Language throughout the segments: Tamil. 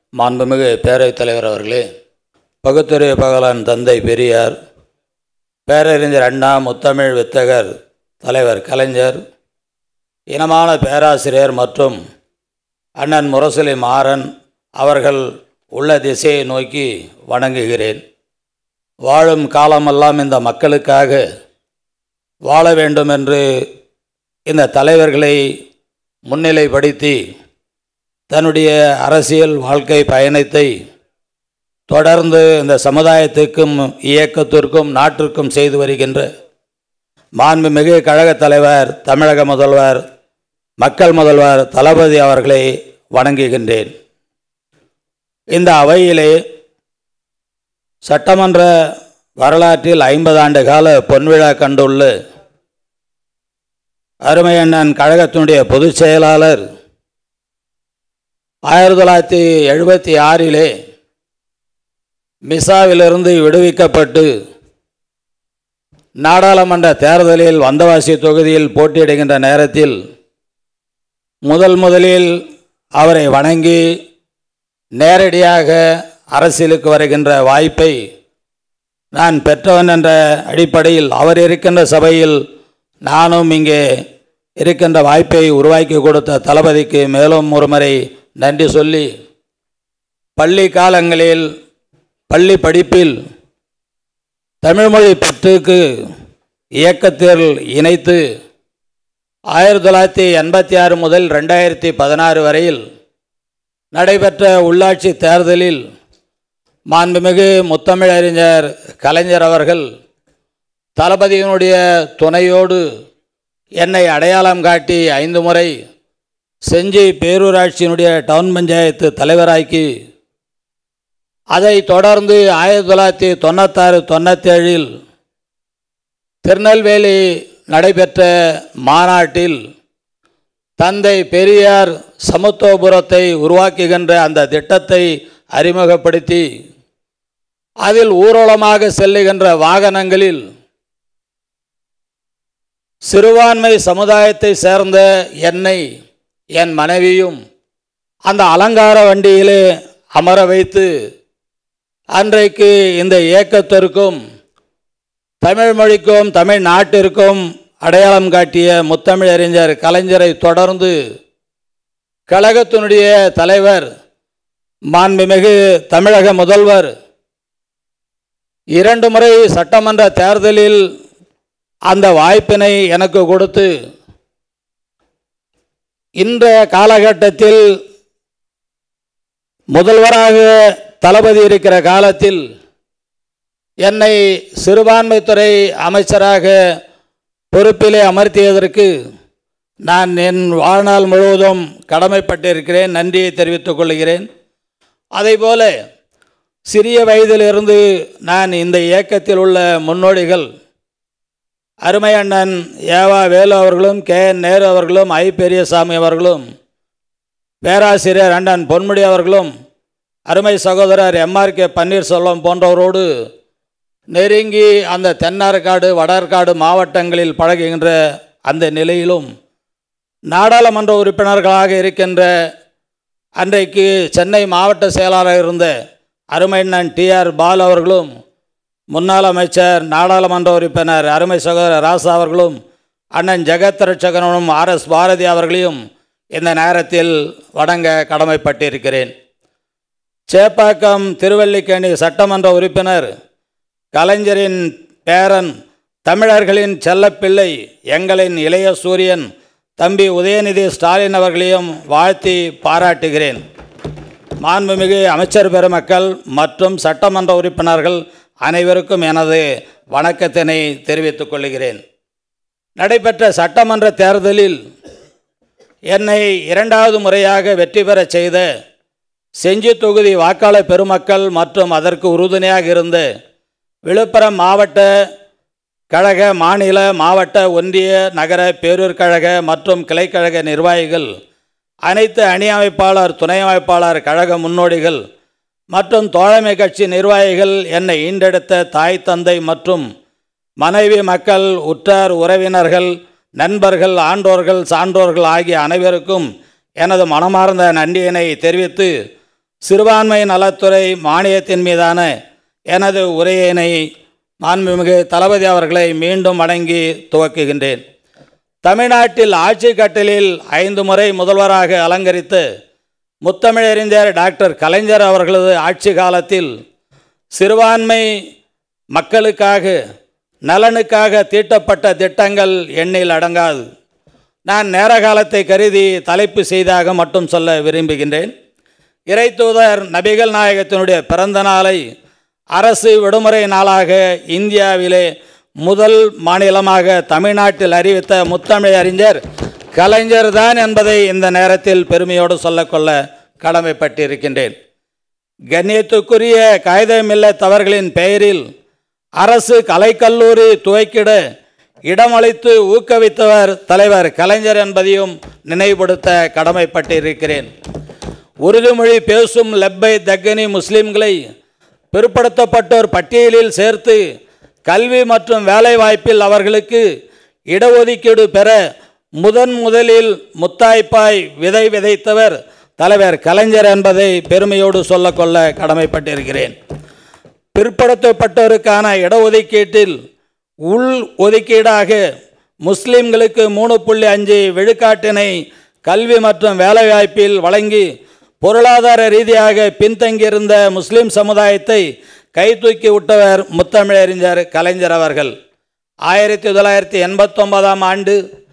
மாண்புமிகு பேரவைத் தலைவர் அவர்களே பகுத்தறிவு பகலான் தந்தை பெரியார் பேரறிஞர் அண்ணா முத்தமிழ் வித்தகர் தலைவர் கலைஞர் இனமான பேராசிரியர் மற்றும் அண்ணன் முரசொலி மாறன் அவர்கள் உள்ள திசையை நோக்கி வணங்குகிறேன் வாழும் காலமெல்லாம் இந்த மக்களுக்காக வாழ வேண்டும் என்று இந்த தலைவர்களை முன்னிலைப்படுத்தி தன்னுடைய அரசியல் வாழ்க்கை பயணத்தை தொடர்ந்து இந்த சமுதாயத்துக்கும் இயக்கத்திற்கும் நாட்டிற்கும் செய்து வருகின்ற மாண்புமிகு கழகத் தலைவர் தமிழக முதல்வர் மக்கள் முதல்வர் தளபதி அவர்களை வணங்குகின்றேன் இந்த அவையிலே சட்டமன்ற வரலாற்றில் ஐம்பது ஆண்டு கால பொன்விழா கண்டுள்ள அருமையண்ணன் கழகத்தினுடைய பொதுச் செயலாளர் ஆயிரத்தி தொள்ளாயிரத்தி எழுபத்தி ஆறிலே மிசாவிலிருந்து விடுவிக்கப்பட்டு நாடாளுமன்ற தேர்தலில் வந்தவாசி தொகுதியில் போட்டியிடுகின்ற நேரத்தில் முதல் முதலில் அவரை வணங்கி நேரடியாக அரசியலுக்கு வருகின்ற வாய்ப்பை நான் பெற்றவன் என்ற அடிப்படையில் அவர் இருக்கின்ற சபையில் நானும் இங்கே இருக்கின்ற வாய்ப்பை உருவாக்கி கொடுத்த தளபதிக்கு மேலும் ஒருமுறை நன்றி சொல்லி பள்ளி காலங்களில் பள்ளி படிப்பில் தமிழ்மொழி பற்றுக்கு இயக்கத்தில் இணைத்து ஆயிரத்தி தொள்ளாயிரத்தி எண்பத்தி ஆறு முதல் ரெண்டாயிரத்தி பதினாறு வரையில் நடைபெற்ற உள்ளாட்சி தேர்தலில் மாண்புமிகு முத்தமிழறிஞர் கலைஞர் அவர்கள் தளபதியினுடைய துணையோடு என்னை அடையாளம் காட்டி ஐந்து முறை செஞ்சி பேரூராட்சியினுடைய டவுன் பஞ்சாயத்து தலைவராக்கி அதை தொடர்ந்து ஆயிரத்தி தொள்ளாயிரத்தி தொண்ணூத்தாறு தொண்ணூற்றேழில் திருநெல்வேலி நடைபெற்ற மாநாட்டில் தந்தை பெரியார் சமத்துவபுரத்தை உருவாக்குகின்ற அந்த திட்டத்தை அறிமுகப்படுத்தி அதில் ஊர்வலமாக செல்லுகின்ற வாகனங்களில் சிறுபான்மை சமுதாயத்தை சேர்ந்த என்னை என் மனைவியும் அந்த அலங்கார வண்டியிலே அமர வைத்து அன்றைக்கு இந்த இயக்கத்திற்கும் தமிழ் மொழிக்கும் தமிழ் நாட்டிற்கும் அடையாளம் காட்டிய முத்தமிழறிஞர் கலைஞரை தொடர்ந்து கழகத்தினுடைய தலைவர் மாண்புமிகு தமிழக முதல்வர் இரண்டு முறை சட்டமன்ற தேர்தலில் அந்த வாய்ப்பினை எனக்கு கொடுத்து இன்றைய காலகட்டத்தில் முதல்வராக தளபதி இருக்கிற காலத்தில் என்னை சிறுபான்மைத்துறை அமைச்சராக பொறுப்பிலே அமர்த்தியதற்கு நான் என் வாழ்நாள் முழுவதும் கடமைப்பட்டிருக்கிறேன் நன்றியை தெரிவித்துக் கொள்கிறேன் அதேபோல சிறிய வயதிலிருந்து நான் இந்த இயக்கத்தில் உள்ள முன்னோடிகள் அருமை அண்ணன் ஏவா வேலு அவர்களும் கே என் நேரு அவர்களும் ஐ பெரியசாமி அவர்களும் பேராசிரியர் அண்ணன் பொன்முடி அவர்களும் அருமை சகோதரர் எம்ஆர் கே பன்னீர்செல்வம் போன்றவரோடு நெருங்கி அந்த தென்னார்காடு வடற்காடு மாவட்டங்களில் பழகுகின்ற அந்த நிலையிலும் நாடாளுமன்ற உறுப்பினர்களாக இருக்கின்ற அன்றைக்கு சென்னை மாவட்ட செயலாளர் இருந்த அருமைண்ணன் டிஆர் பால் அவர்களும் முன்னாள் அமைச்சர் நாடாளுமன்ற உறுப்பினர் அருமை சகோதரர் ராசா அவர்களும் அண்ணன் ஜெகத் ரட்சகனும் ஆர் எஸ் பாரதி அவர்களையும் இந்த நேரத்தில் வணங்க கடமைப்பட்டிருக்கிறேன் சேப்பாக்கம் திருவல்லிக்கேணி சட்டமன்ற உறுப்பினர் கலைஞரின் பேரன் தமிழர்களின் செல்லப்பிள்ளை எங்களின் இளைய சூரியன் தம்பி உதயநிதி ஸ்டாலின் அவர்களையும் வாழ்த்தி பாராட்டுகிறேன் மாண்புமிகு அமைச்சர் பெருமக்கள் மற்றும் சட்டமன்ற உறுப்பினர்கள் அனைவருக்கும் எனது வணக்கத்தினை தெரிவித்துக் கொள்கிறேன் நடைபெற்ற சட்டமன்ற தேர்தலில் என்னை இரண்டாவது முறையாக வெற்றி பெறச் செய்த செஞ்சி தொகுதி வாக்காளர் பெருமக்கள் மற்றும் அதற்கு உறுதுணையாக இருந்த விழுப்புரம் மாவட்ட கழக மாநில மாவட்ட ஒன்றிய நகர பேரூர் கழக மற்றும் கிளைக்கழக நிர்வாகிகள் அனைத்து அணி அமைப்பாளர் துணை அமைப்பாளர் கழக முன்னோடிகள் மற்றும் தோழமை கட்சி நிர்வாகிகள் என்னை ஈண்டெடுத்த தாய் தந்தை மற்றும் மனைவி மக்கள் உற்றார் உறவினர்கள் நண்பர்கள் ஆண்டோர்கள் சான்றோர்கள் ஆகிய அனைவருக்கும் எனது மனமார்ந்த நன்றியினை தெரிவித்து சிறுபான்மை நலத்துறை மானியத்தின் மீதான எனது உரையினை மாண்புமிகு தளபதி அவர்களை மீண்டும் வணங்கி துவக்குகின்றேன் தமிழ்நாட்டில் ஆட்சி கட்டலில் ஐந்து முறை முதல்வராக அலங்கரித்து முத்தமிழறிஞர் டாக்டர் கலைஞர் அவர்களது ஆட்சி காலத்தில் சிறுபான்மை மக்களுக்காக நலனுக்காக தீட்டப்பட்ட திட்டங்கள் எண்ணில் அடங்காது நான் நேர காலத்தை கருதி தலைப்பு செய்தாக மட்டும் சொல்ல விரும்புகின்றேன் இறைத்தூதர் நபிகள் நாயகத்தினுடைய பிறந்த நாளை அரசு விடுமுறை நாளாக இந்தியாவிலே முதல் மாநிலமாக தமிழ்நாட்டில் அறிவித்த முத்தமிழ் அறிஞர் கலைஞர் தான் என்பதை இந்த நேரத்தில் பெருமையோடு சொல்லக்கொள்ள கடமைப்பட்டிருக்கின்றேன் கண்ணியத்துக்குரிய காகிதமில்லத்தவர்களின் பெயரில் அரசு கலைக்கல்லூரி துவக்கிட இடமளித்து ஊக்குவித்தவர் தலைவர் கலைஞர் என்பதையும் நினைவுபடுத்த கடமைப்பட்டிருக்கிறேன் உருதுமொழி பேசும் லெப்பை தக்கனி முஸ்லிம்களை பிற்படுத்தப்பட்டோர் பட்டியலில் சேர்த்து கல்வி மற்றும் வேலைவாய்ப்பில் அவர்களுக்கு இடஒதுக்கீடு பெற முதன் முதலில் முத்தாய்ப்பாய் விதை விதைத்தவர் தலைவர் கலைஞர் என்பதை பெருமையோடு சொல்லக்கொள்ள கடமைப்பட்டிருக்கிறேன் பிற்படுத்தப்பட்டோருக்கான இடஒதுக்கீட்டில் உள் ஒதுக்கீடாக முஸ்லிம்களுக்கு மூணு புள்ளி அஞ்சு விழுக்காட்டினை கல்வி மற்றும் வேலைவாய்ப்பில் வழங்கி பொருளாதார ரீதியாக பின்தங்கியிருந்த முஸ்லிம் சமுதாயத்தை கைதூக்கி விட்டவர் முத்தமிழறிஞர் கலைஞர் அவர்கள் ஆயிரத்தி தொள்ளாயிரத்தி எண்பத்தொன்பதாம் ஆண்டு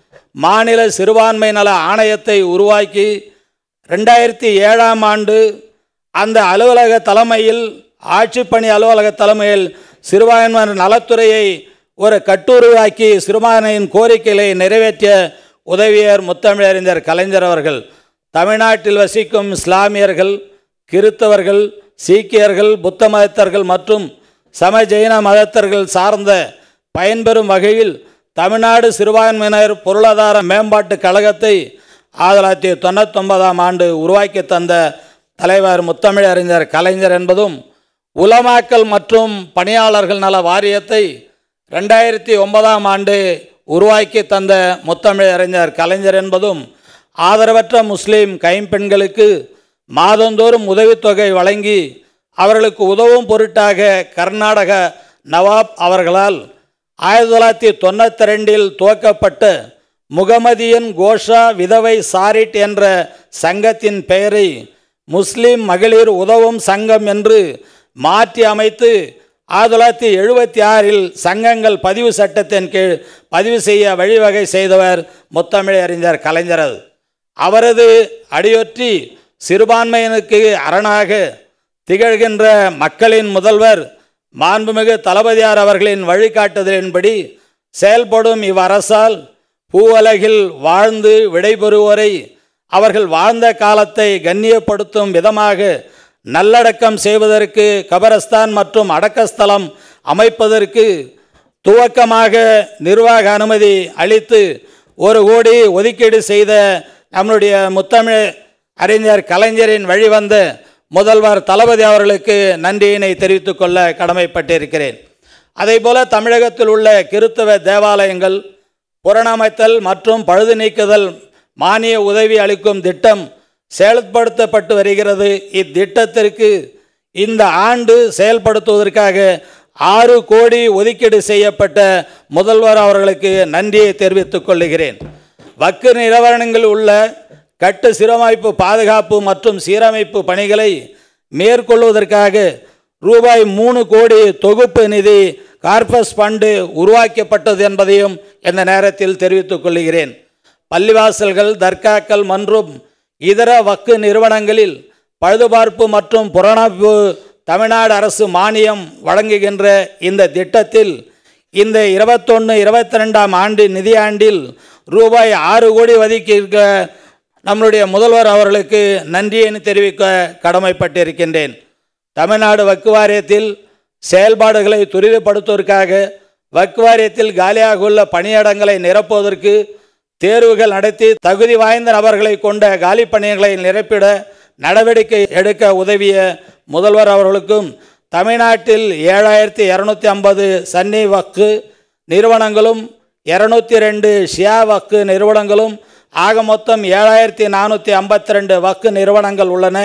மாநில சிறுபான்மை நல ஆணையத்தை உருவாக்கி ரெண்டாயிரத்தி ஏழாம் ஆண்டு அந்த அலுவலக தலைமையில் ஆட்சிப்பணி அலுவலக தலைமையில் சிறுபான்மையினர் நலத்துறையை ஒரு கட்டுருவாக்கி சிறுபான்மையின் கோரிக்கைகளை நிறைவேற்றிய உதவியர் முத்தமிழறிஞர் கலைஞர் அவர்கள் தமிழ்நாட்டில் வசிக்கும் இஸ்லாமியர்கள் கிறித்தவர்கள் சீக்கியர்கள் புத்த மதத்தர்கள் மற்றும் சம ஜெயின மதத்தர்கள் சார்ந்த பயன்பெறும் வகையில் தமிழ்நாடு சிறுபான்மையினர் பொருளாதார மேம்பாட்டு கழகத்தை ஆயிரத்தி தொள்ளாயிரத்தி தொண்ணூத்தொன்பதாம் ஆண்டு உருவாக்கி தந்த தலைவர் முத்தமிழறிஞர் கலைஞர் என்பதும் உலமாக்கல் மற்றும் பணியாளர்கள் நல வாரியத்தை ரெண்டாயிரத்தி ஒன்பதாம் ஆண்டு உருவாக்கி தந்த முத்தமிழறிஞர் கலைஞர் என்பதும் ஆதரவற்ற முஸ்லீம் கைம்பெண்களுக்கு மாதந்தோறும் உதவித்தொகை வழங்கி அவர்களுக்கு உதவும் பொருட்டாக கர்நாடக நவாப் அவர்களால் ஆயிரத்தி தொள்ளாயிரத்தி தொண்ணூற்றி ரெண்டில் துவக்கப்பட்ட முகமதியன் கோஷா விதவை சாரிட் என்ற சங்கத்தின் பெயரை முஸ்லிம் மகளிர் உதவும் சங்கம் என்று மாற்றி அமைத்து ஆயிரத்தி தொள்ளாயிரத்தி எழுபத்தி ஆறில் சங்கங்கள் பதிவு சட்டத்தின் கீழ் பதிவு செய்ய வழிவகை செய்தவர் முத்தமிழறிஞர் கலைஞர் அவரது அடியொற்றி சிறுபான்மையினருக்கு அரணாக திகழ்கின்ற மக்களின் முதல்வர் மாண்புமிகு தளபதியார் அவர்களின் வழிகாட்டுதலின்படி செயல்படும் இவ்வரசால் பூவுலகில் வாழ்ந்து விடைபெறுவோரை அவர்கள் வாழ்ந்த காலத்தை கண்ணியப்படுத்தும் விதமாக நல்லடக்கம் செய்வதற்கு கபரஸ்தான் மற்றும் அடக்கஸ்தலம் அமைப்பதற்கு துவக்கமாக நிர்வாக அனுமதி அளித்து ஒரு கோடி ஒதுக்கீடு செய்த நம்முடைய முத்தமிழ் அறிஞர் கலைஞரின் வழிவந்த முதல்வர் தளபதி அவர்களுக்கு நன்றியினை தெரிவித்துக் கொள்ள கடமைப்பட்டிருக்கிறேன் அதேபோல தமிழகத்தில் உள்ள கிறித்தவ தேவாலயங்கள் புறணமைத்தல் மற்றும் பழுது நீக்குதல் மானிய உதவி அளிக்கும் திட்டம் செயல்படுத்தப்பட்டு வருகிறது இத்திட்டத்திற்கு இந்த ஆண்டு செயல்படுத்துவதற்காக ஆறு கோடி ஒதுக்கீடு செய்யப்பட்ட முதல்வர் அவர்களுக்கு நன்றியை தெரிவித்துக் கொள்கிறேன் வக்கு நிலவரங்கள் உள்ள கட்டு சீரமைப்பு பாதுகாப்பு மற்றும் சீரமைப்பு பணிகளை மேற்கொள்வதற்காக ரூபாய் மூணு கோடி தொகுப்பு நிதி கார்பஸ் ஃபண்டு உருவாக்கப்பட்டது என்பதையும் இந்த நேரத்தில் தெரிவித்துக் கொள்கிறேன் பள்ளிவாசல்கள் தர்காக்கள் மற்றும் இதர வக்கு நிறுவனங்களில் பழுதுபார்ப்பு மற்றும் புறணாய்வு தமிழ்நாடு அரசு மானியம் வழங்குகின்ற இந்த திட்டத்தில் இந்த இருபத்தொன்று இருபத்தி ரெண்டாம் ஆண்டு நிதியாண்டில் ரூபாய் ஆறு கோடி ஒதுக்கியிருக்க நம்முடைய முதல்வர் அவர்களுக்கு நன்றியை தெரிவிக்க கடமைப்பட்டிருக்கின்றேன் தமிழ்நாடு வக்கு வாரியத்தில் செயல்பாடுகளை துரிதப்படுத்துவதற்காக வக்கு வாரியத்தில் காலியாக உள்ள பணியிடங்களை நிரப்புவதற்கு தேர்வுகள் நடத்தி தகுதி வாய்ந்த நபர்களை கொண்ட காலி பணிகளை நிரப்பிட நடவடிக்கை எடுக்க உதவிய முதல்வர் அவர்களுக்கும் தமிழ்நாட்டில் ஏழாயிரத்தி இரநூத்தி ஐம்பது சன்னி வக்கு நிறுவனங்களும் இரநூத்தி ரெண்டு ஷியா வக்கு நிறுவனங்களும் ஆக மொத்தம் ஏழாயிரத்தி நானூற்றி ஐம்பத்தி ரெண்டு வக்கு நிறுவனங்கள் உள்ளன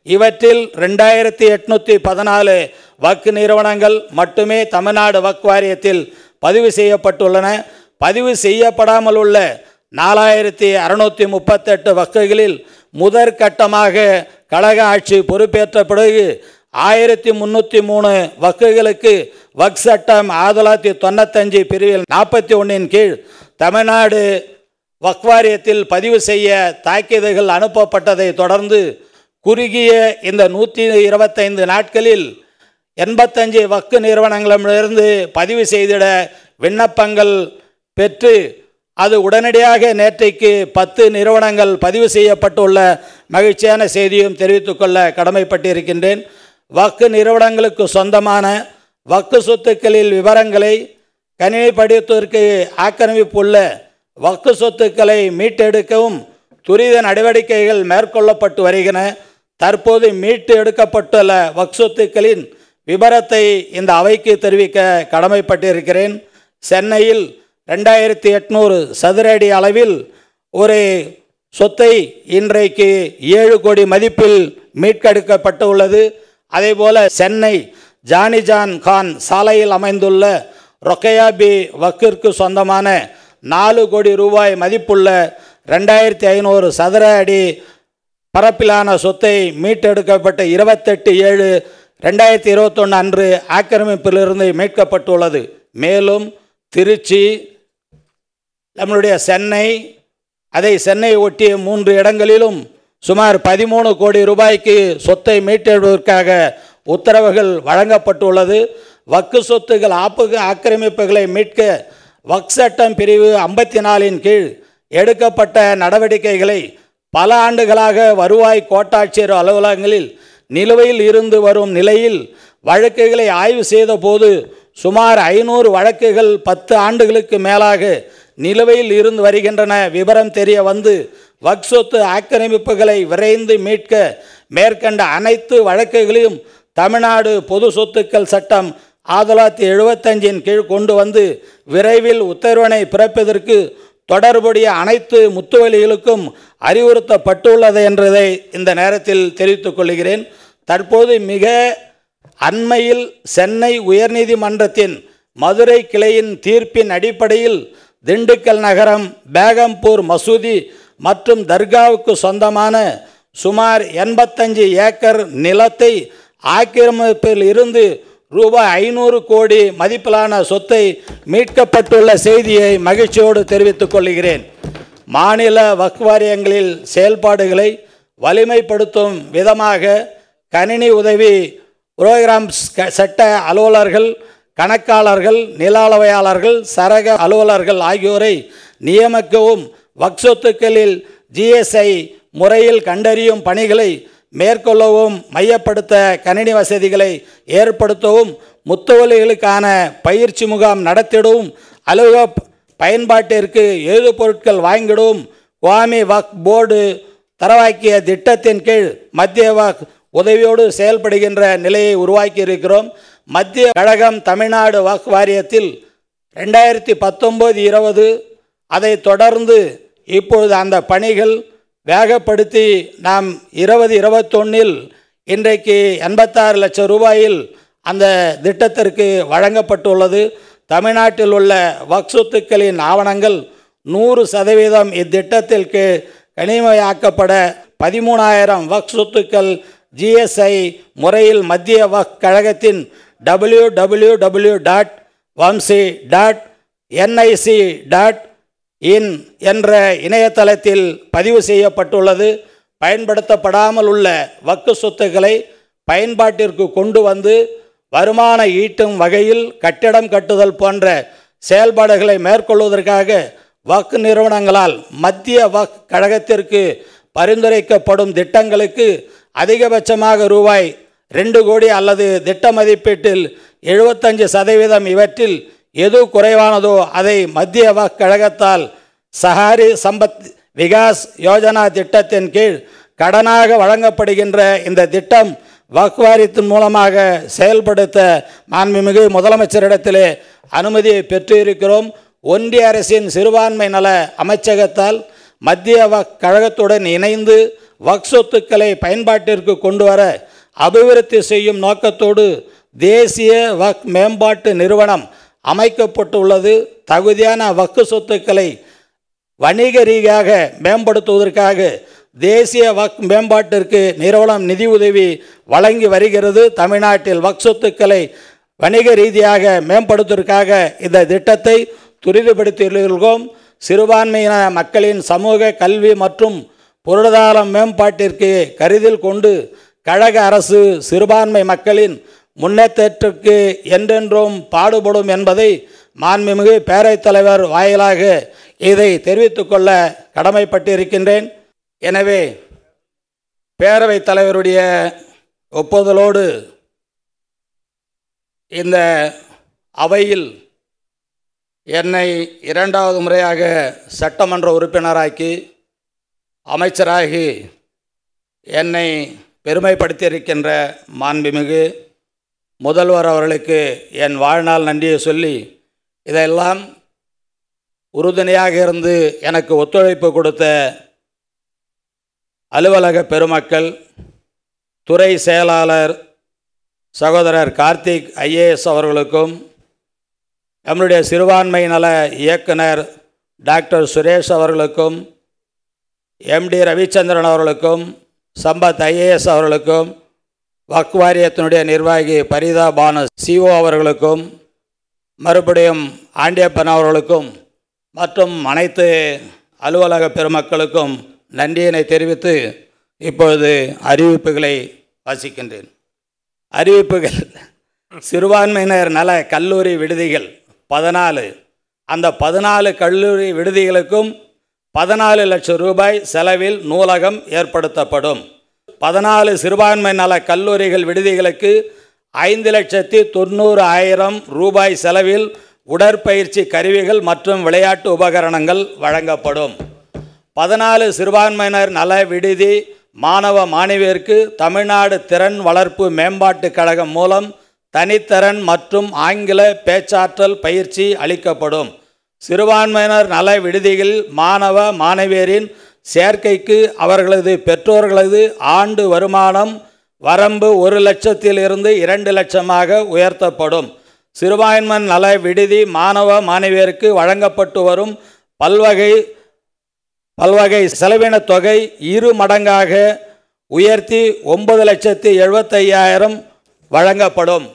இவற்றில் ரெண்டாயிரத்தி எட்நூற்றி பதினாலு வக்கு நிறுவனங்கள் மட்டுமே தமிழ்நாடு வக் வாரியத்தில் பதிவு செய்யப்பட்டுள்ளன பதிவு செய்யப்படாமல் உள்ள நாலாயிரத்தி அறுநூற்றி முப்பத்தெட்டு வக்குகளில் முதற்கட்டமாக கழக ஆட்சி பொறுப்பேற்ற பிறகு ஆயிரத்தி முந்நூற்றி மூணு வக்குகளுக்கு வக் சட்டம் ஆயிரத்தி தொள்ளாயிரத்தி தொண்ணூத்தஞ்சு பிரிவில் நாற்பத்தி ஒன்றின் கீழ் தமிழ்நாடு வக்வாரியத்தில் பதிவு செய்ய தாக்கீதுகள் அனுப்பப்பட்டதை தொடர்ந்து குறுகிய இந்த நூற்றி இருபத்தைந்து நாட்களில் எண்பத்தஞ்சு வக்கு நிறுவனங்களிடமிருந்து பதிவு செய்திட விண்ணப்பங்கள் பெற்று அது உடனடியாக நேற்றைக்கு பத்து நிறுவனங்கள் பதிவு செய்யப்பட்டுள்ள மகிழ்ச்சியான செய்தியும் தெரிவித்துக்கொள்ள கடமைப்பட்டிருக்கின்றேன் வக்கு நிறுவனங்களுக்கு சொந்தமான வக்கு சொத்துக்களில் விவரங்களை கணினிப்படுத்துவதற்கு ஆக்கிரமிப்புள்ள வக்கு சொத்துக்களை மீட்டெடுக்கவும் துரித நடவடிக்கைகள் மேற்கொள்ளப்பட்டு வருகின்றன தற்போது மீட்டு எடுக்கப்பட்டுள்ள வக் சொத்துக்களின் விபரத்தை இந்த அவைக்கு தெரிவிக்க கடமைப்பட்டிருக்கிறேன் சென்னையில் ரெண்டாயிரத்தி எட்நூறு சதுர அடி அளவில் ஒரு சொத்தை இன்றைக்கு ஏழு கோடி மதிப்பில் மீட்கெடுக்கப்பட்டுள்ளது அதேபோல சென்னை ஜானிஜான் கான் சாலையில் அமைந்துள்ள ரொக்கையாபி வக்கிற்கு சொந்தமான நாலு கோடி ரூபாய் மதிப்புள்ள ரெண்டாயிரத்தி ஐநூறு சதுர அடி பரப்பிலான சொத்தை மீட்டெடுக்கப்பட்ட இருபத்தெட்டு ஏழு ரெண்டாயிரத்தி இருபத்தொன்று அன்று ஆக்கிரமிப்பிலிருந்து மீட்கப்பட்டுள்ளது மேலும் திருச்சி நம்மளுடைய சென்னை அதை சென்னை ஒட்டிய மூன்று இடங்களிலும் சுமார் பதிமூணு கோடி ரூபாய்க்கு சொத்தை மீட்டெடுவதற்காக உத்தரவுகள் வழங்கப்பட்டுள்ளது வக்கு சொத்துகள் ஆப்புக ஆக்கிரமிப்புகளை மீட்க வக் சட்டம் பிரிவு ஐம்பத்தி நாலின் கீழ் எடுக்கப்பட்ட நடவடிக்கைகளை பல ஆண்டுகளாக வருவாய் கோட்டாட்சியர் அலுவலகங்களில் நிலுவையில் இருந்து வரும் நிலையில் வழக்குகளை ஆய்வு செய்தபோது சுமார் ஐநூறு வழக்குகள் பத்து ஆண்டுகளுக்கு மேலாக நிலுவையில் இருந்து வருகின்றன விவரம் தெரிய வந்து வக் சொத்து ஆக்கிரமிப்புகளை விரைந்து மீட்க மேற்கண்ட அனைத்து வழக்குகளையும் தமிழ்நாடு பொது சொத்துக்கள் சட்டம் ஆயிரத்தி தொள்ளாயிரத்தி எழுபத்தஞ்சின் கீழ் கொண்டு வந்து விரைவில் உத்தரவினை பிறப்பதற்கு தொடர்புடைய அனைத்து முத்துவலிகளுக்கும் அறிவுறுத்தப்பட்டுள்ளது என்றதை இந்த நேரத்தில் தெரிவித்துக் கொள்கிறேன் தற்போது மிக அண்மையில் சென்னை உயர்நீதிமன்றத்தின் மதுரை கிளையின் தீர்ப்பின் அடிப்படையில் திண்டுக்கல் நகரம் பேகம்பூர் மசூதி மற்றும் தர்காவுக்கு சொந்தமான சுமார் எண்பத்தஞ்சு ஏக்கர் நிலத்தை ஆக்கிரமிப்பில் இருந்து ரூபாய் ஐநூறு கோடி மதிப்பிலான சொத்தை மீட்கப்பட்டுள்ள செய்தியை மகிழ்ச்சியோடு தெரிவித்துக் கொள்கிறேன் மாநில வக் வாரியங்களில் செயல்பாடுகளை வலிமைப்படுத்தும் விதமாக கணினி உதவி புரோகிராம் சட்ட அலுவலர்கள் கணக்காளர்கள் நில அளவையாளர்கள் சரக அலுவலர்கள் ஆகியோரை நியமிக்கவும் வக் சொத்துக்களில் ஜிஎஸ்ஐ முறையில் கண்டறியும் பணிகளை மேற்கொள்ளவும் மையப்படுத்த கணினி வசதிகளை ஏற்படுத்தவும் முத்தவலிகளுக்கான பயிற்சி முகாம் நடத்திடவும் அலுவலக பயன்பாட்டிற்கு எழுது பொருட்கள் வாங்கிடவும் குவாமி வக் போர்டு தரவாக்கிய திட்டத்தின் கீழ் மத்திய வக் உதவியோடு செயல்படுகின்ற நிலையை உருவாக்கி இருக்கிறோம் மத்திய கழகம் தமிழ்நாடு வக் வாரியத்தில் ரெண்டாயிரத்தி பத்தொம்போது இருபது அதை தொடர்ந்து இப்பொழுது அந்த பணிகள் வேகப்படுத்தி நாம் இருபது இருபத்தொன்னில் இன்றைக்கு எண்பத்தாறு லட்சம் ரூபாயில் அந்த திட்டத்திற்கு வழங்கப்பட்டுள்ளது தமிழ்நாட்டில் உள்ள வக் சொத்துக்களின் ஆவணங்கள் நூறு சதவீதம் இத்திட்டத்தில் கீழ் கனிமயாக்கப்பட பதிமூணாயிரம் வக் சொத்துக்கள் ஜிஎஸ்ஐ முறையில் மத்திய வக் கழகத்தின் டபிள்யூ டபிள்யூ டபிள்யூ டாட் வம்சி டாட் என்ஐசி டாட் இன் என்ற இணையதளத்தில் பதிவு செய்யப்பட்டுள்ளது பயன்படுத்தப்படாமல் உள்ள வக்கு சொத்துக்களை பயன்பாட்டிற்கு கொண்டு வந்து வருமான ஈட்டும் வகையில் கட்டிடம் கட்டுதல் போன்ற செயல்பாடுகளை மேற்கொள்வதற்காக வக் நிறுவனங்களால் மத்திய வக் கழகத்திற்கு பரிந்துரைக்கப்படும் திட்டங்களுக்கு அதிகபட்சமாக ரூபாய் ரெண்டு கோடி அல்லது திட்ட மதிப்பீட்டில் எழுபத்தஞ்சு சதவீதம் இவற்றில் எது குறைவானதோ அதை மத்திய வக் கழகத்தால் சஹாரி சம்பத் விகாஸ் யோஜனா திட்டத்தின் கீழ் கடனாக வழங்கப்படுகின்ற இந்த திட்டம் வக்வாரியத்தின் மூலமாக செயல்படுத்த மாண்புமிகு முதலமைச்சரிடத்திலே அனுமதியை பெற்றிருக்கிறோம் ஒன்றிய அரசின் சிறுபான்மை நல அமைச்சகத்தால் மத்திய வக் கழகத்துடன் இணைந்து வக் சொத்துக்களை பயன்பாட்டிற்கு கொண்டு வர அபிவிருத்தி செய்யும் நோக்கத்தோடு தேசிய வக் மேம்பாட்டு நிறுவனம் அமைக்கப்பட்டுள்ளது தகுதியான வக்கு சொத்துக்களை வணிக ரீதியாக மேம்படுத்துவதற்காக தேசிய வக் மேம்பாட்டிற்கு நிறுவனம் நிதி உதவி வழங்கி வருகிறது தமிழ்நாட்டில் வக் சொத்துக்களை வணிக ரீதியாக மேம்படுத்துவதற்காக இந்த திட்டத்தை துரிதப்படுத்தியுள்ளோம் சிறுபான்மையின மக்களின் சமூக கல்வி மற்றும் பொருளாதார மேம்பாட்டிற்கு கருதில் கொண்டு கழக அரசு சிறுபான்மை மக்களின் முன்னேற்றத்திற்கு என்றென்றும் பாடுபடும் என்பதை மாண்புமிகு பேரவைத் தலைவர் வாயிலாக இதை தெரிவித்துக் கொள்ள கடமைப்பட்டிருக்கின்றேன் எனவே பேரவைத் தலைவருடைய ஒப்புதலோடு இந்த அவையில் என்னை இரண்டாவது முறையாக சட்டமன்ற உறுப்பினராக்கி அமைச்சராகி என்னை பெருமைப்படுத்தியிருக்கின்ற மாண்புமிகு முதல்வர் அவர்களுக்கு என் வாழ்நாள் நன்றியை சொல்லி இதெல்லாம் உறுதுணையாக இருந்து எனக்கு ஒத்துழைப்பு கொடுத்த அலுவலக பெருமக்கள் துறை செயலாளர் சகோதரர் கார்த்திக் ஐஏஎஸ் அவர்களுக்கும் நம்முடைய சிறுபான்மை நல இயக்குனர் டாக்டர் சுரேஷ் அவர்களுக்கும் எம்டி ரவிச்சந்திரன் அவர்களுக்கும் சம்பத் ஐஏஎஸ் அவர்களுக்கும் வக் வாரியத்தினுடைய நிர்வாகி பரிதா பானு சிஓ அவர்களுக்கும் மறுபடியும் ஆண்டியப்பன் அவர்களுக்கும் மற்றும் அனைத்து அலுவலக பெருமக்களுக்கும் நன்றியினை தெரிவித்து இப்பொழுது அறிவிப்புகளை வாசிக்கின்றேன் அறிவிப்புகள் சிறுபான்மையினர் நல கல்லூரி விடுதிகள் பதினாலு அந்த பதினாலு கல்லூரி விடுதிகளுக்கும் பதினாலு லட்சம் ரூபாய் செலவில் நூலகம் ஏற்படுத்தப்படும் பதினாலு சிறுபான்மை நல கல்லூரிகள் விடுதிகளுக்கு ஐந்து லட்சத்தி தொண்ணூறு ஆயிரம் ரூபாய் செலவில் உடற்பயிற்சி கருவிகள் மற்றும் விளையாட்டு உபகரணங்கள் வழங்கப்படும் பதினாலு சிறுபான்மையினர் நல விடுதி மாணவ மாணவியருக்கு தமிழ்நாடு திறன் வளர்ப்பு மேம்பாட்டுக் கழகம் மூலம் தனித்திறன் மற்றும் ஆங்கில பேச்சாற்றல் பயிற்சி அளிக்கப்படும் சிறுபான்மையினர் நல விடுதிகளில் மாணவ மாணவியரின் சேர்க்கைக்கு அவர்களது பெற்றோர்களது ஆண்டு வருமானம் வரம்பு ஒரு லட்சத்திலிருந்து இரண்டு லட்சமாக உயர்த்தப்படும் சிறுபான்மை நல விடுதி மாணவ மாணவியருக்கு வழங்கப்பட்டு வரும் பல்வகை பல்வகை செலவினத் தொகை இரு மடங்காக உயர்த்தி ஒன்பது லட்சத்தி எழுபத்தையாயிரம் வழங்கப்படும்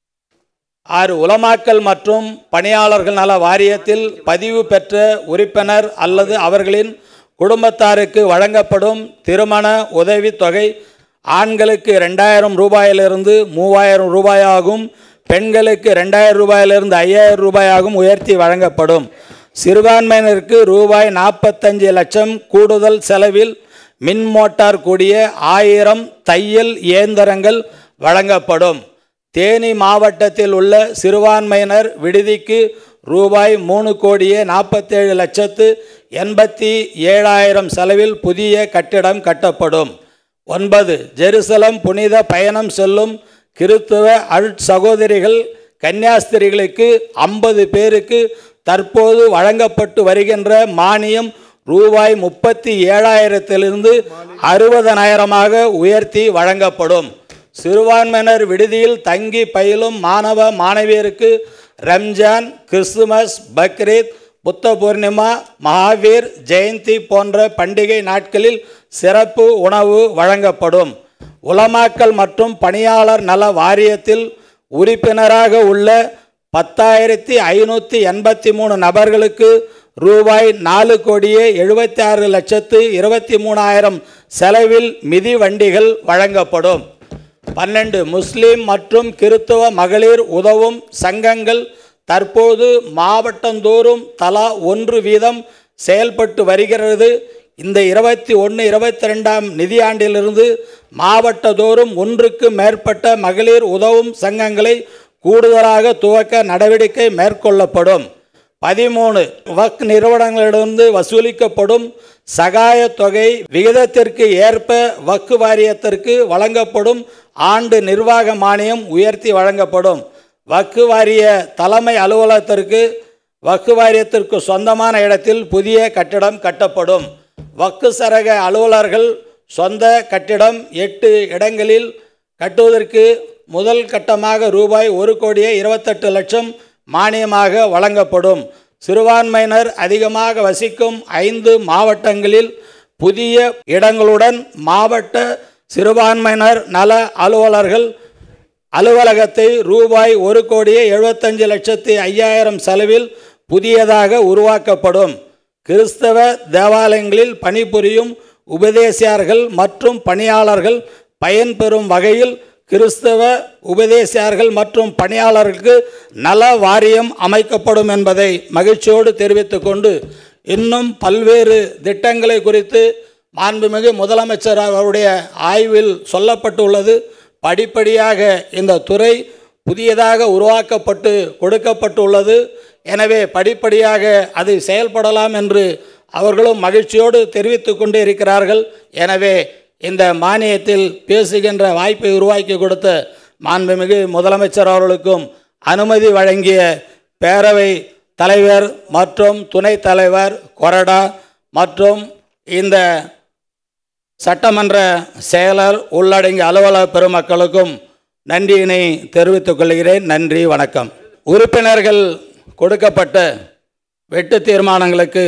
ஆறு உலமாக்கல் மற்றும் பணியாளர்கள் நல வாரியத்தில் பதிவு பெற்ற உறுப்பினர் அல்லது அவர்களின் குடும்பத்தாருக்கு வழங்கப்படும் திருமண உதவித் தொகை ஆண்களுக்கு ரெண்டாயிரம் ரூபாயிலிருந்து மூவாயிரம் ரூபாயாகும் பெண்களுக்கு ரெண்டாயிரம் ரூபாயிலிருந்து ஐயாயிரம் ரூபாயாகும் உயர்த்தி வழங்கப்படும் சிறுபான்மையினருக்கு ரூபாய் நாற்பத்தஞ்சு லட்சம் கூடுதல் செலவில் மின் மோட்டார் கூடிய ஆயிரம் தையல் இயந்திரங்கள் வழங்கப்படும் தேனி மாவட்டத்தில் உள்ள சிறுபான்மையினர் விடுதிக்கு ரூபாய் மூணு கோடியே நாற்பத்தேழு லட்சத்து எண்பத்தி ஏழாயிரம் செலவில் புதிய கட்டிடம் கட்டப்படும் ஒன்பது ஜெருசலம் புனித பயணம் செல்லும் கிறித்துவ அருட்சகோதரிகள் கன்னியாஸ்திரிகளுக்கு ஐம்பது பேருக்கு தற்போது வழங்கப்பட்டு வருகின்ற மானியம் ரூபாய் முப்பத்தி ஏழாயிரத்திலிருந்து அறுபதனாயிரமாக உயர்த்தி வழங்கப்படும் சிறுபான்மையினர் விடுதியில் தங்கி பயிலும் மாணவ மாணவியருக்கு ரம்ஜான் கிறிஸ்துமஸ் பக்ரீத் புத்த பூர்ணிமா மகாவீர் ஜெயந்தி போன்ற பண்டிகை நாட்களில் சிறப்பு உணவு வழங்கப்படும் உலமாக்கல் மற்றும் பணியாளர் நல வாரியத்தில் உறுப்பினராக உள்ள பத்தாயிரத்தி ஐநூற்றி எண்பத்தி மூணு நபர்களுக்கு ரூபாய் நாலு கோடியே எழுபத்தி ஆறு லட்சத்து இருபத்தி மூணாயிரம் செலவில் மிதி வண்டிகள் வழங்கப்படும் பன்னெண்டு முஸ்லீம் மற்றும் கிறித்துவ மகளிர் உதவும் சங்கங்கள் தற்போது மாவட்டந்தோறும் தலா ஒன்று வீதம் செயல்பட்டு வருகிறது இந்த இருபத்தி ஒன்று இருபத்தி ரெண்டாம் நிதியாண்டிலிருந்து மாவட்டதோறும் ஒன்றுக்கு மேற்பட்ட மகளிர் உதவும் சங்கங்களை கூடுதலாக துவக்க நடவடிக்கை மேற்கொள்ளப்படும் பதிமூணு வக் நிறுவனங்களிடமிருந்து வசூலிக்கப்படும் சகாய தொகை விகிதத்திற்கு ஏற்ப வக்கு வாரியத்திற்கு வழங்கப்படும் ஆண்டு நிர்வாக மானியம் உயர்த்தி வழங்கப்படும் வக்கு வாரிய தலைமை அலுவலகத்திற்கு வக்கு வாரியத்திற்கு சொந்தமான இடத்தில் புதிய கட்டடம் கட்டப்படும் வக்கு சரக அலுவலர்கள் சொந்த கட்டிடம் எட்டு இடங்களில் கட்டுவதற்கு முதல் கட்டமாக ரூபாய் ஒரு கோடியே இருபத்தெட்டு லட்சம் மானியமாக வழங்கப்படும் சிறுபான்மையினர் அதிகமாக வசிக்கும் ஐந்து மாவட்டங்களில் புதிய இடங்களுடன் மாவட்ட சிறுபான்மையினர் நல அலுவலர்கள் அலுவலகத்தை ரூபாய் ஒரு கோடியே எழுபத்தஞ்சு லட்சத்தி ஐயாயிரம் செலவில் புதியதாக உருவாக்கப்படும் கிறிஸ்தவ தேவாலயங்களில் பணிபுரியும் உபதேசியார்கள் மற்றும் பணியாளர்கள் பயன்பெறும் வகையில் கிறிஸ்தவ உபதேசியார்கள் மற்றும் பணியாளர்களுக்கு நல வாரியம் அமைக்கப்படும் என்பதை மகிழ்ச்சியோடு தெரிவித்துக்கொண்டு இன்னும் பல்வேறு திட்டங்களை குறித்து மாண்புமிகு முதலமைச்சர் அவருடைய ஆய்வில் சொல்லப்பட்டுள்ளது படிப்படியாக இந்த துறை புதியதாக உருவாக்கப்பட்டு கொடுக்கப்பட்டுள்ளது எனவே படிப்படியாக அது செயல்படலாம் என்று அவர்களும் மகிழ்ச்சியோடு தெரிவித்து கொண்டு இருக்கிறார்கள் எனவே இந்த மானியத்தில் பேசுகின்ற வாய்ப்பை உருவாக்கி கொடுத்த மாண்புமிகு முதலமைச்சர் அவர்களுக்கும் அனுமதி வழங்கிய பேரவை தலைவர் மற்றும் துணைத் தலைவர் கொறடா மற்றும் இந்த சட்டமன்ற செயலர் உள்ளடங்கிய அலுவலக பெருமக்களுக்கும் நன்றியினை தெரிவித்துக் கொள்கிறேன் நன்றி வணக்கம் உறுப்பினர்கள் கொடுக்கப்பட்ட வெட்டு தீர்மானங்களுக்கு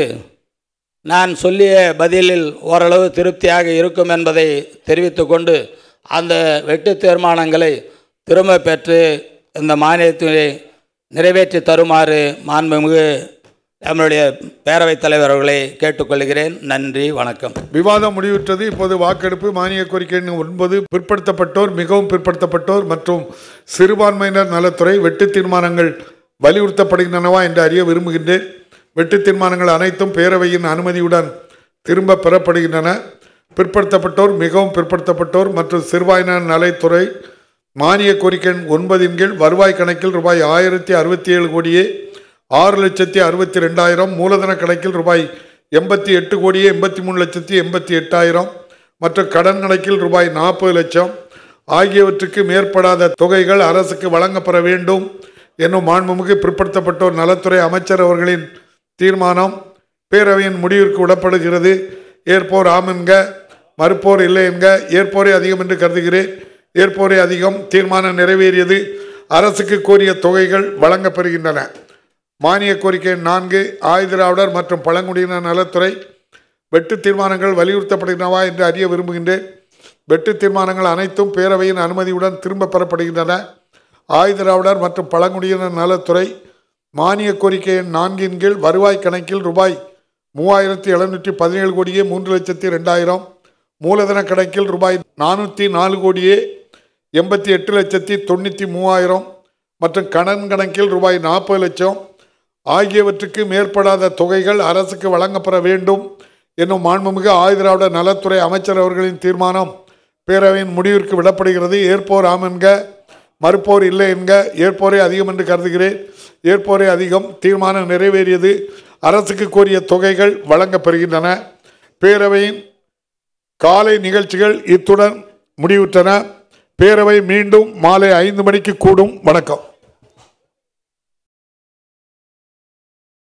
நான் சொல்லிய பதிலில் ஓரளவு திருப்தியாக இருக்கும் என்பதை தெரிவித்துக்கொண்டு அந்த வெட்டு தீர்மானங்களை திரும்ப பெற்று இந்த மானியத்தை நிறைவேற்றி தருமாறு மாண்புமிகு நம்முடைய பேரவைத் தலைவர் அவர்களை கேட்டுக்கொள்கிறேன் நன்றி வணக்கம் விவாதம் முடிவுற்றது இப்போது வாக்கெடுப்பு மானிய கோரிக்கை எண் ஒன்பது பிற்படுத்தப்பட்டோர் மிகவும் பிற்படுத்தப்பட்டோர் மற்றும் சிறுபான்மையினர் நலத்துறை வெட்டு தீர்மானங்கள் வலியுறுத்தப்படுகின்றனவா என்று அறிய விரும்புகின்றேன் வெட்டு தீர்மானங்கள் அனைத்தும் பேரவையின் அனுமதியுடன் திரும்ப பெறப்படுகின்றன பிற்படுத்தப்பட்டோர் மிகவும் பிற்படுத்தப்பட்டோர் மற்றும் சிறுபான்மையினர் நலத்துறை மானிய கோரிக்கை எண் ஒன்பதின் கீழ் வருவாய் கணக்கில் ரூபாய் ஆயிரத்தி அறுபத்தி ஏழு கோடியே ஆறு லட்சத்தி அறுபத்தி ரெண்டாயிரம் மூலதன கணக்கில் ரூபாய் எண்பத்தி எட்டு கோடியே எண்பத்தி மூணு லட்சத்தி எண்பத்தி எட்டாயிரம் மற்றும் கடன் கணக்கில் ரூபாய் நாற்பது லட்சம் ஆகியவற்றுக்கு மேற்படாத தொகைகள் அரசுக்கு வழங்கப்பெற வேண்டும் என்னும் மாண்புமிகு பிற்படுத்தப்பட்டோர் நலத்துறை அமைச்சர் அவர்களின் தீர்மானம் பேரவையின் முடிவிற்கு விடப்படுகிறது ஏற்போர் ஆம் என்க மறுப்போர் இல்லை என்க ஏற்போரே அதிகம் என்று கருதுகிறேன் ஏற்போரே அதிகம் தீர்மானம் நிறைவேறியது அரசுக்கு கோரிய தொகைகள் வழங்கப்பெறுகின்றன மானிய கோரிக்கை எண் நான்கு ஆயுதிராவிடர் மற்றும் பழங்குடியினர் நலத்துறை வெட்டு தீர்மானங்கள் வலியுறுத்தப்படுகின்றனவா என்று அறிய விரும்புகின்றேன் வெட்டு தீர்மானங்கள் அனைத்தும் பேரவையின் அனுமதியுடன் திரும்ப பெறப்படுகின்றன ஆயுதிராவிடர் மற்றும் பழங்குடியினர் நலத்துறை மானிய கோரிக்கை எண் நான்கின் கீழ் வருவாய் கணக்கில் ரூபாய் மூவாயிரத்தி எழுநூற்றி பதினேழு கோடியே மூன்று லட்சத்தி ரெண்டாயிரம் மூலதன கணக்கில் ரூபாய் நானூற்றி நாலு கோடியே எண்பத்தி எட்டு லட்சத்தி தொண்ணூற்றி மூவாயிரம் மற்றும் கடன் கணக்கில் ரூபாய் நாற்பது லட்சம் ஆகியவற்றுக்கு மேற்படாத தொகைகள் அரசுக்கு வழங்கப்பெற வேண்டும் என்னும் மாண்புமிகு ஆயுதிராவிட நலத்துறை அமைச்சர் அவர்களின் தீர்மானம் பேரவையின் முடிவிற்கு விடப்படுகிறது ஏற்போர் ஆம் என்க மறுப்போர் இல்லை என்க ஏற்போரே அதிகம் என்று கருதுகிறேன் ஏற்போரே அதிகம் தீர்மானம் நிறைவேறியது அரசுக்கு கோரிய தொகைகள் வழங்கப்பெறுகின்றன பேரவையின் காலை நிகழ்ச்சிகள் இத்துடன் முடிவுற்றன பேரவை மீண்டும் மாலை ஐந்து மணிக்கு கூடும் வணக்கம்